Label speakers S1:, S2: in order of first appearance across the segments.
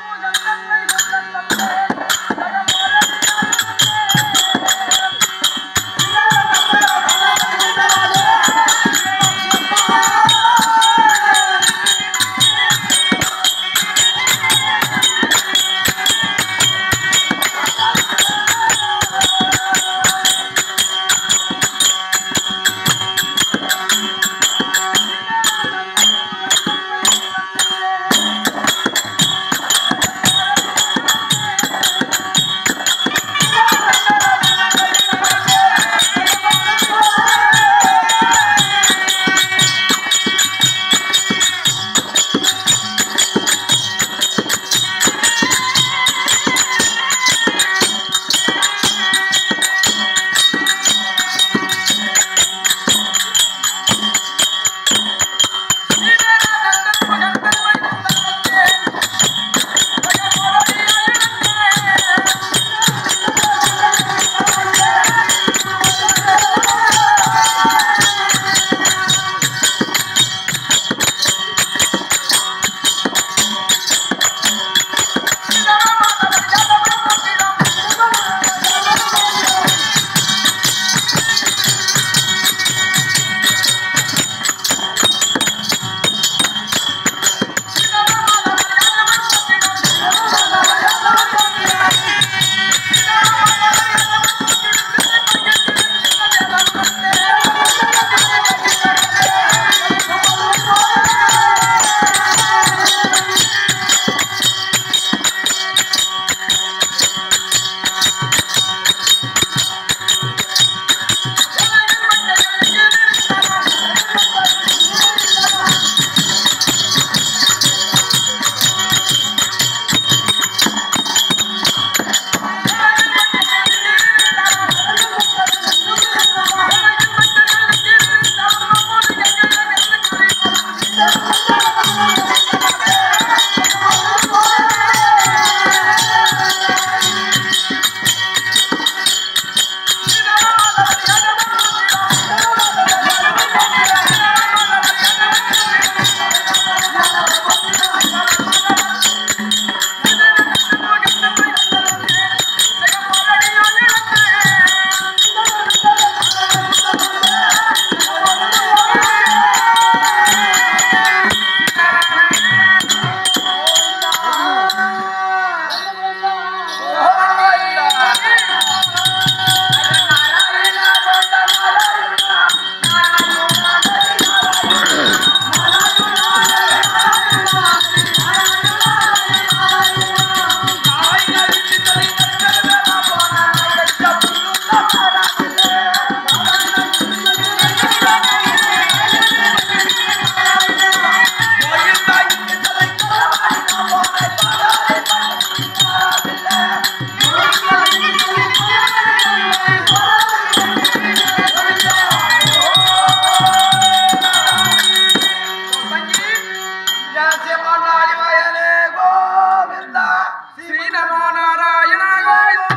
S1: శ్రీ నమో నారాయణ గోవింద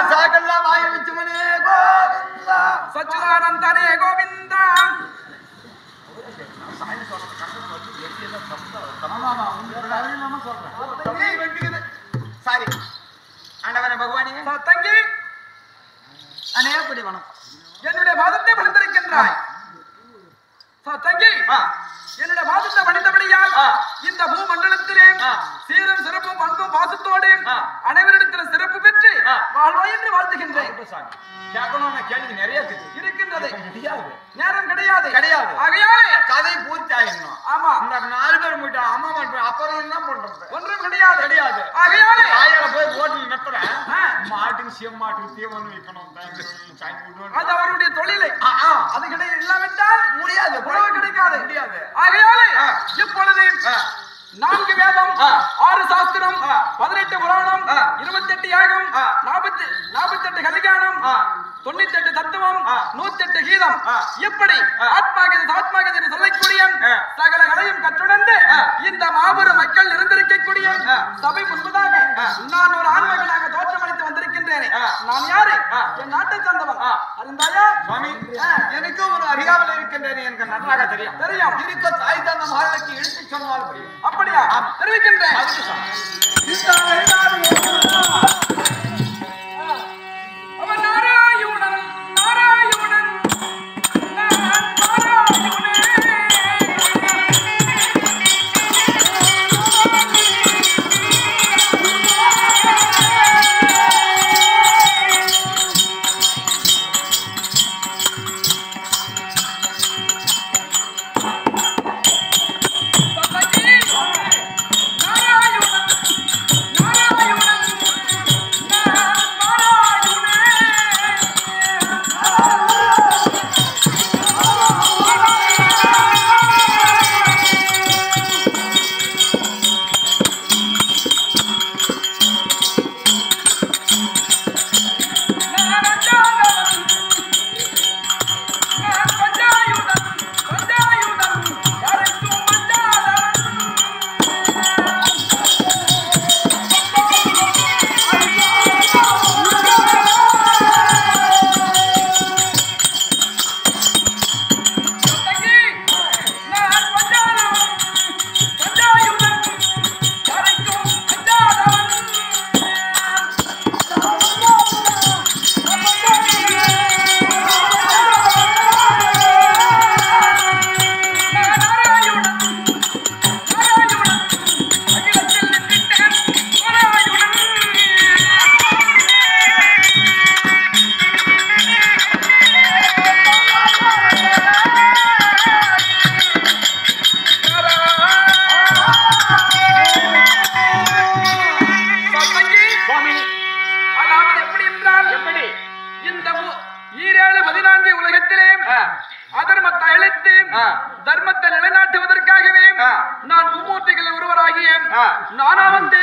S1: సచ్చిదానందనే గోవింద
S2: சாரி ஆண்டவரே பகவானே
S1: தங்கி
S2: அநேகப்படி வணக்கம்
S1: என்னுடைய பாதத்தை பணிந்திருக்கின்றாய் தங்கி
S2: ஆ,
S1: என்னுடைய பாதத்தை பணிந்தபடியால்
S2: ஆ.
S1: இந்த பூமண்டலத்திலே
S2: ஆ.
S1: சீரும் சிறப்பும் பண்பும் பாசத்தோடு
S2: ஆ.
S1: அனைவரிடத்தில் சிறப்பு பெற்று
S2: ஆ.
S1: வாழ்வாய் என்று வாழ்த்துகின்றேன்
S2: ஆகட்டும் சாமி கேட்கணும்னு கேள்வி நிறைய இருக்குது
S1: இருக்கின்றது
S2: முடியாது
S1: நேரம் கிடையாது
S2: கிடையாது.
S1: ஆகையாலே
S2: கதை பூர்த்தி ஆயிடணும்
S1: ஆமா
S2: இந்த நாலு பேர் போயிட்டு அம்மா மட்டும் அப்புறம் என்ன பண்றது
S1: ஒன்றும் கிடையாது
S2: கிடையாது
S1: ஆகையாலே
S2: காயால போய் ஓட்டில் நிறுத்துறேன்
S1: ஆ.
S2: மாட்டுக்கு செம்மாட்டுக்கு தீவனம் வைக்கணும் சாமி விடணும்.
S1: அது அவருடைய தொழிலை
S2: ஆ, ஆ.
S1: அது கிடை இல்லாவிட்டால்
S2: முடியாது
S1: உணவு கிடைக்காது
S2: முடியாது
S1: ஆகையாலே
S2: ஆ.
S1: இப்பொழுது
S2: ஆ.
S1: நான்கு வேதம்
S2: ஆ.
S1: ஆறு சாஸ்திரம்
S2: ஆ.
S1: பதினெட்டு புராணம்
S2: ஆ.
S1: இருபத்தெட்டு யாகம்
S2: ஆ.
S1: நாற்பத்தி நாற்பத்தெட்டு கலிகானம்
S2: ஆ.
S1: தொண்ணூத்தெட்டு தத்துவம்
S2: ஆ.
S1: நூத்தெட்டு கீதம்
S2: ஆ.
S1: இப்படி
S2: ஆ.
S1: ஆத்மாகது சாத்மாகது என்று சொல்லக்கூடிய
S2: ஆ.
S1: சகல கலையும் கற்றுணர்ந்து
S2: ஆ.
S1: இந்த மாபெரும் மக்கள் இருந்திருக்கக்கூடிய
S2: ஆ.
S1: சபை முன்பதாக
S2: ஆ.
S1: நான் ஒரு ஆண்மகனாக தோற்றமளித்து வந்திருக்கின்றேனே
S2: ஆ.
S1: நான் யாரு
S2: ஆ.
S1: என் நாட்டை சார்ந்தவன்
S2: ஆ.
S1: அறிந்தாயா
S2: சுவாமி
S1: ஆ.
S2: எனக்கும் ஒரு அறியாமல் இருக்கின்றது எனக்கு நன்றாக தெரியும்
S1: தெரியும்
S2: இருக்க தாய் தந்த மகளுக்கு எடுத்து சொன்னால் புரியும்
S1: அப்படியா
S2: ஆமா.
S1: தெரிவிக்கின்றேன்
S2: அதுக்கு சாமி
S1: இந்த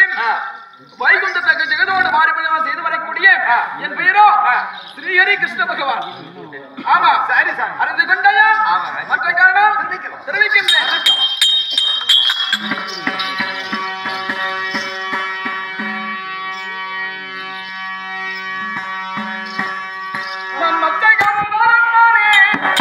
S1: வைகுண்டத்தக்க ஜெகதோடு மாறுபடியாக செய்து வரக்கூடிய என் பெயரோ ஸ்ரீஹரி கிருஷ்ண பகவான் ஆமா
S2: சரி சாமி
S1: அறிந்து கொண்டாயா
S2: ஆமா.
S1: மற்ற காரணம்
S2: தெரிவிக்கிறோம்.
S1: தெரிவிக்கின்றேன் நான் மற்ற காரணம் நானே.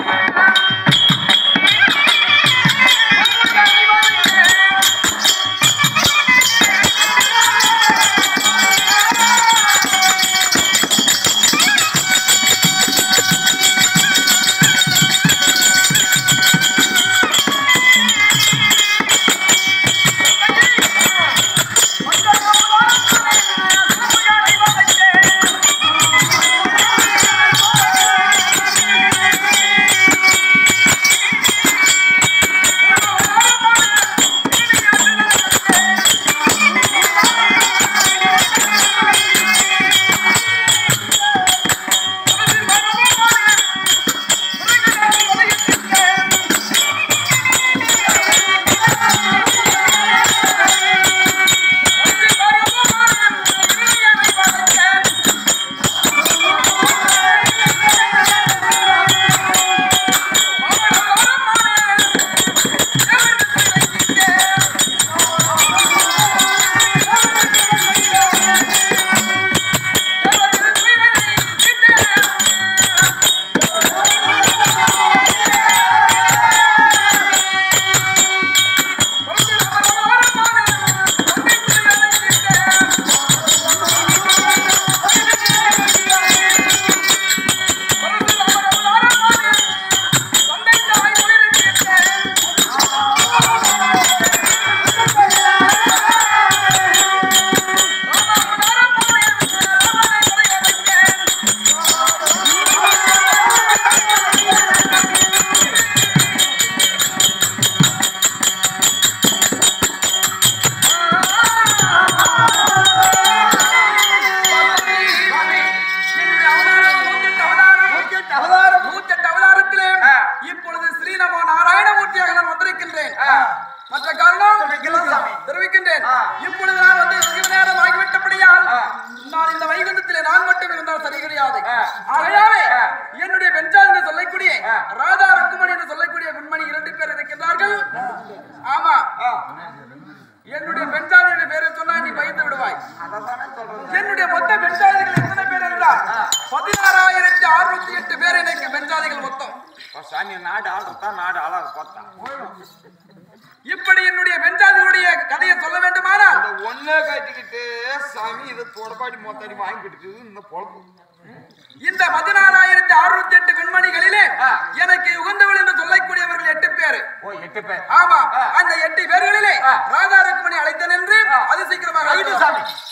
S1: என்னுடைய அவதாரம் நூத்தெட்டு அவதாரம். நூத்தெட்டு அவதாரத்திலே இப்பொழுது ஸ்ரீநமோ நாராயணமூர்த்தியாக நான் வந்திருக்கின்றேன் மற்ற காரணம்
S2: தெரிவிக்கலாம் சாமி.
S1: தெரிவிக்கின்றேன்
S2: ஆ.
S1: இப்பொழுது நான் வந்து வெகு நேரம் ஆகிவிட்டபடியால் நான் இந்த வைகுந்தத்திலே நான் மட்டும் இருந்தால் சரி கிடையாது ஆகையாலே என்னுடைய பெஞ்சாதி என்று சொல்லக்கூடிய ராதா ருக்குமணி என்று சொல்லக்கூடிய பெண்மணி இரண்டு பேர் இருக்கின்றார்கள் ஆமா என்னுடைய பெஞ்சாதியுடைய பேரை சொன்னா நீ பயந்து விடுவாய் என்னுடைய மொத்த பெஞ்சாதிகள் எத்தனை பேர் என்றால் பதினாறாயிரத்தி அறுநூத்தி எட்டு பேர் எனக்கு பெஞ்சாதிகள் மொத்தம்
S2: சாமி நாடு ஆள்றதான் நாடு ஆளாது பார்த்தா
S1: இப்படி என்னுடைய பெஞ்சாதிகளுடைய கதையை சொல்ல வேண்டுமானால்
S2: இந்த ஒண்ணே கட்டிக்கிட்டு சாமி இதை தொடப்பாடி மொத்தடி வாங்கிக்கிட்டு இந்த பொழப்பு
S1: இந்த பதினாறாயிரத்தி அறுநூத்தி எட்டு பெண்மணிகளிலே எனக்கு உகந்தவள் என்று சொல்லக்கூடியவர்கள் எட்டு பேர்
S2: ஓ எட்டு பேர்
S1: ஆமா அந்த எட்டு பேர்களிலே ராதா ருக்மணி அழைத்தன் என்று அது சீக்கிரமாக
S2: ஐந்து சாமி.